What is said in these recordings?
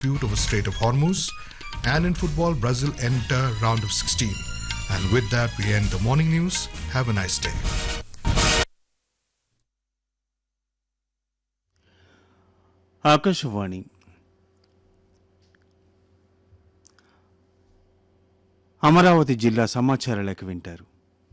dispute over Strait of Hormuz. And in football, Brazil enter round of 16. And with that, we end the morning news. Have a nice day. Akashvani Amaravati జిల్లా సమాచార లేఖ వింటారు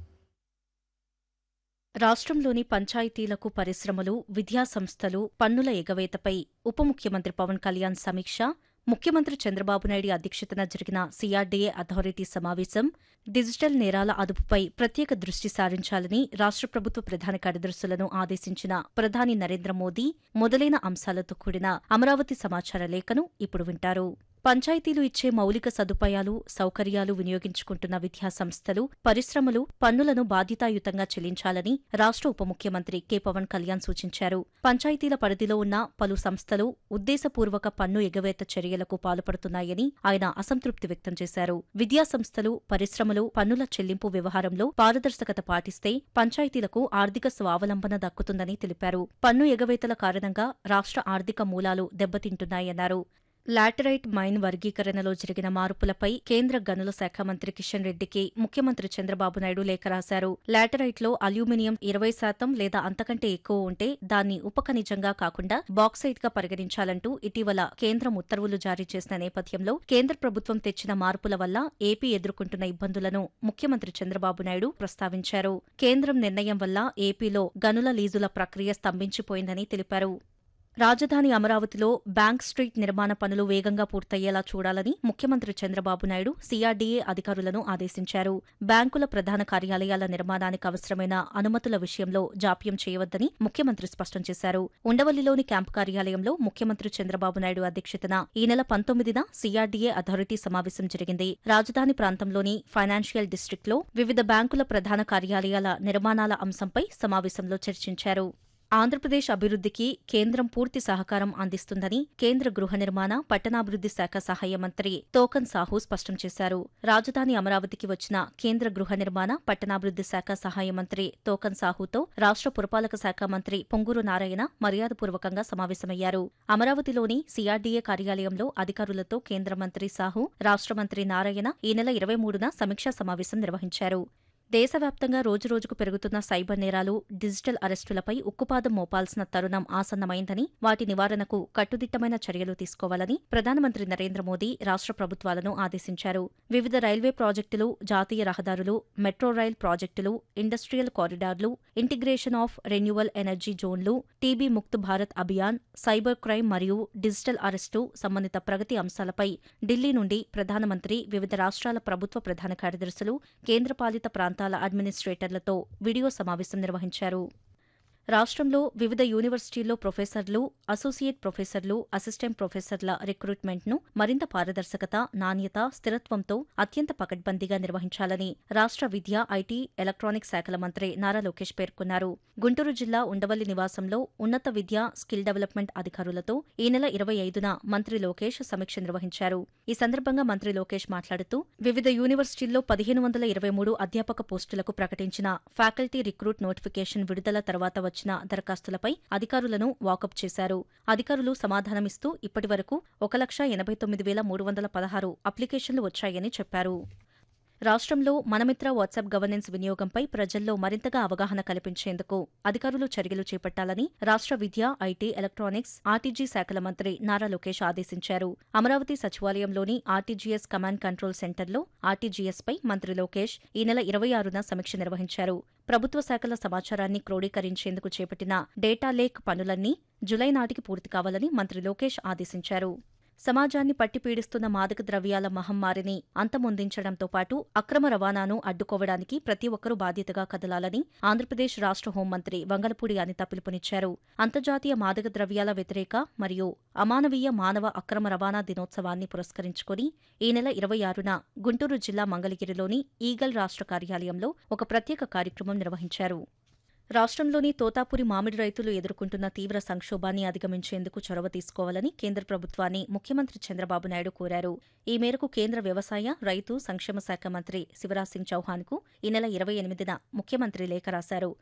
రాష్ట్రంలోని పంచాయతీలకు పరిశ్రమలు విద్యా సంస్థలు పన్నుల ఎగవేతపై ఉప ముఖ్యమంత్రి పవన్ కళ్యాణ్ సమీక్ష ముఖ్యమంత్రి చంద్రబాబు నాయుడు అధ్యక్షతన జరిగిన సీఆర్డీఏ అథారిటీ సమావేశం డిజిటల్ నేరాల అదుపుపై ప్రత్యేక దృష్టి సారించాలని రాష్ట్ర ప్రభుత్వ ప్రధాన కార్యదర్శులను ఆదేశించిన ప్రధాని నరేంద్ర మోదీ మొదలైన అంశాలతో కూడిన అమరావతి సమాచార లేఖను ఇప్పుడు వింటారు పంచాయతీలు ఇచ్చే మౌలిక సదుపాయాలు సౌకర్యాలు వినియోగించుకుంటున్న విద్యా సంస్థలు పరిశ్రమలు పన్నులను బాధ్యతాయుతంగా చెల్లించాలని రాష్ట్ర ఉప ముఖ్యమంత్రి కె పవన్ కళ్యాణ్ సూచించారు పంచాయతీల పరిధిలో ఉన్న పలు సంస్థలు ఉద్దేశపూర్వక పన్ను ఎగవేత చర్యలకు పాల్పడుతున్నాయని ఆయన అసంతృప్తి వ్యక్తం చేశారు విద్యా సంస్థలు పరిశ్రమలు పన్నుల చెల్లింపు వ్యవహారంలో పారదర్శకత పాటిస్తే పంచాయతీలకు ఆర్థిక స్వావలంబన దక్కుతుందని తెలిపారు పన్ను ఎగవేతల కారణంగా రాష్ట్ర ఆర్థిక మూలాలు దెబ్బతింటున్నాయన్నారు లాటరైట్ మైన్ వర్గీకరణలో జరిగిన మార్పులపై కేంద్ర గనుల శాఖ మంత్రి కిషన్ రెడ్డికి ముఖ్యమంత్రి చంద్రబాబు నాయుడు లేఖ రాశారు లాటరైట్లో అల్యూమినియం ఇరవై శాతం లేదా అంతకంటే ఎక్కువ ఉంటే దాన్ని ఉపఖనిజంగా కాకుండా బాక్సైట్ గా పరిగణించాలంటూ ఇటీవల కేంద్రం ఉత్తర్వులు జారీ చేసిన నేపథ్యంలో కేంద్ర ప్రభుత్వం తెచ్చిన మార్పుల వల్ల ఏపీ ఎదుర్కొంటున్న ఇబ్బందులను ముఖ్యమంత్రి చంద్రబాబు నాయుడు ప్రస్తావించారు కేంద్రం నిర్ణయం వల్ల ఏపీలో గనుల లీజుల ప్రక్రియ స్తంభించిపోయిందని తెలిపారు రాజధాని అమరావతిలో బ్యాంక్ స్ట్రీట్ నిర్మాణ పనులు వేగంగా పూర్తయ్యేలా చూడాలని ముఖ్యమంత్రి చంద్రబాబు నాయుడు సీఆర్డీఏ అధికారులను ఆదేశించారు బ్యాంకుల ప్రధాన కార్యాలయాల నిర్మాణానికి అవసరమైన అనుమతుల విషయంలో జాప్యం చేయవద్దని ముఖ్యమంత్రి స్పష్టం చేశారు ఉండవల్లిలోని క్యాంపు కార్యాలయంలో ముఖ్యమంత్రి చంద్రబాబు నాయుడు అధ్యక్షతన ఈ నెల పంతొమ్మిదిన సీఆర్డీఏ అథారిటీ సమావేశం జరిగింది రాజధాని ప్రాంతంలోని ఫైనాన్షియల్ డిస్టిక్లో వివిధ బ్యాంకుల ప్రధాన కార్యాలయాల నిర్మాణాల అంశంపై సమావేశంలో చర్చించారు ఆంధ్రప్రదేశ్ అభివృద్ధికి కేంద్రం పూర్తి సహకారం అందిస్తుందని కేంద్ర గృహ నిర్మాణ పట్టణాభివృద్ది శాఖ సహాయ మంత్రి తోకన్ సాహు స్పష్టం చేశారు రాజధాని అమరావతికి వచ్చిన కేంద్ర గృహ నిర్మాణ పట్టణాభివృద్ది శాఖ సహాయ మంత్రి తోకన్ సాహుతో రాష్ట్ర పురపాలక శాఖ మంత్రి పొంగూరు నారాయణ మర్యాదపూర్వకంగా సమావేశమయ్యారు అమరావతిలోని సీఆర్డీఏ కార్యాలయంలో అధికారులతో కేంద్ర మంత్రి సాహు రాష్ట్ర మంత్రి నారాయణ ఈ నెల ఇరవై మూడున సమీక్షా సమావేశం నిర్వహించారు దేశవ్యాప్తంగా రోజురోజుకు పెరుగుతున్న సైబర్ నేరాలు డిజిటల్ అరెస్టులపై ఉక్కుపాదం మోపాల్సిన తరుణం ఆసన్నమైందని వాటి నివారణకు కట్టుదిట్టమైన చర్యలు తీసుకోవాలని ప్రధానమంత్రి నరేంద్ర మోదీ రాష్ట్ర ప్రభుత్వాలను ఆదేశించారు వివిధ రైల్వే ప్రాజెక్టులు జాతీయ రహదారులు మెట్రో రైల్ ప్రాజెక్టులు ఇండస్ట్రియల్ కారిడార్లు ఇంటిగ్రేషన్ ఆఫ్ రెన్యువల్ ఎనర్జీ జోన్లు TB Mukt Bharat Abhiyan cyber crime మరియు డిజిటల్ అరెస్టు సంబంధిత ప్రగతి అంశాలపై ఢిల్లీ నుండి ప్రధానమంత్రి వివిధ రాష్ట్రాల ప్రభుత్వ ప్రధాన కార్యదర్శులు కేంద్రపాలిత ప్రాంతాల అడ్మినిస్ట్రేటర్లతో వీడియో సమావేశం నిర్వహించారు రాష్ట్రంలో వివిధ యూనివర్సిటీల్లో ప్రొఫెసర్లు అసోసియేట్ ప్రొఫెసర్లు అసిస్టెంట్ ప్రొఫెసర్ల రిక్రూట్మెంట్ను మరింత పారదర్శకత నాణ్యత స్థిరత్వంతో అత్యంత పకడ్బందీగా నిర్వహించాలని రాష్ట్ర విద్య ఐటీ ఎలక్ట్రానిక్స్ శాఖల మంత్రి నారా లోకేష్ పేర్కొన్నారు గుంటూరు జిల్లా ఉండవల్లి నివాసంలో ఉన్నత విద్య స్కిల్ డెవలప్మెంట్ అధికారులతో ఈ నెల ఇరవై ఐదున మంత్రి లోకేష్ సమీక్ష నిర్వహించారు ఈ సందర్భంగా మంత్రి లోకేష్ మాట్లాడుతూ వివిధ యూనివర్సిటీల్లో పదిహేను వందల ఇరవై మూడు అధ్యాపక పోస్టులకు ప్రకటించిన ఫ్యాకల్టీ రిక్రూట్ నోటిఫికేషన్ విడుదల తర్వాత వచ్చిన దరఖాస్తులపై అధికారులను వాకప్ చేశారు అధికారులు సమాధానమిస్తూ ఇప్పటివరకు ఒక లక్ష ఎనభై తొమ్మిది వేల మూడు వందల పదహారు అప్లికేషన్లు వచ్చాయని చెప్పారు రాష్ట్రంలో మనమిత్ర వాట్సాప్ గవర్నెన్స్ వినియోగంపై ప్రజల్లో మరింతగా అవగాహన కల్పించేందుకు అధికారులు చర్యలు చేపట్టాలని రాష్ట్ర విద్య ఐటీ ఎలక్ట్రానిక్స్ ఆర్టీజీ శాఖల మంత్రి నారా లోకేష్ ఆదేశించారు అమరావతి సచివాలయంలోని ఆర్టీజీఎస్ కమాండ్ కంట్రోల్ సెంటర్లో ఆర్టీజీఎస్పై మంత్రి లోకేష్ ఈ నెల ఇరవై ఆరున సమీక్ష నిర్వహించారు ప్రభుత్వ శాఖల సమాచారాన్ని క్రోడీకరించేందుకు చేపట్టిన డేటా లేక్ పనులన్నీ జులై నాటికి పూర్తి కావాలని మంత్రి లోకేష్ ఆదేశించారు సమాజాన్ని పట్టి పీడిస్తున్న మాదక ద్రవ్యాల మహమ్మారిని అంతమొందించడంతో పాటు అక్రమ రవాణాను అడ్డుకోవడానికి ప్రతి ఒక్కరూ బాధ్యతగా కదలాలని ఆంధ్రప్రదేశ్ రాష్ట్ర హోంమంత్రి వంగలపూడి అనిత పిలుపునిచ్చారు అంతర్జాతీయ మాదక ద్రవ్యాల వ్యతిరేక మరియు అమానవీయ మానవ అక్రమ రవాణా దినోత్సవాన్ని పురస్కరించుకుని ఈ నెల ఇరవై ఆరున గుంటూరు జిల్లా మంగళగిరిలోని ఈగల్ రాష్ట్ర కార్యాలయంలో ఒక ప్రత్యేక కార్యక్రమం నిర్వహించారు రాష్ట్రంలోని తోతాపురి మామిడి రైతులు ఎదుర్కొంటున్న తీవ్ర సంక్షోభాన్ని అధిగమించేందుకు చొరవ తీసుకోవాలని కేంద్ర ప్రభుత్వాన్ని ముఖ్యమంత్రి చంద్రబాబు నాయుడు కోరారు ఈ మేరకు కేంద్ర వ్యవసాయ రైతు సంక్షేమ శాఖ మంత్రి శివరాజ్ సింగ్ చౌహాన్కు ఈ నెల ఇరవై ఎనిమిదిన ముఖ్యమంత్రి లేఖ రాశారు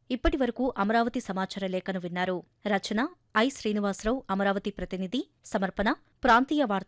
ఇప్పటివరకు అమరావతి సమాచార లేఖను విన్నారు రచన ఐ శ్రీనివాసరావు అమరావతి ప్రతినిధి సమర్పణ ప్రాంతీయ వార్తా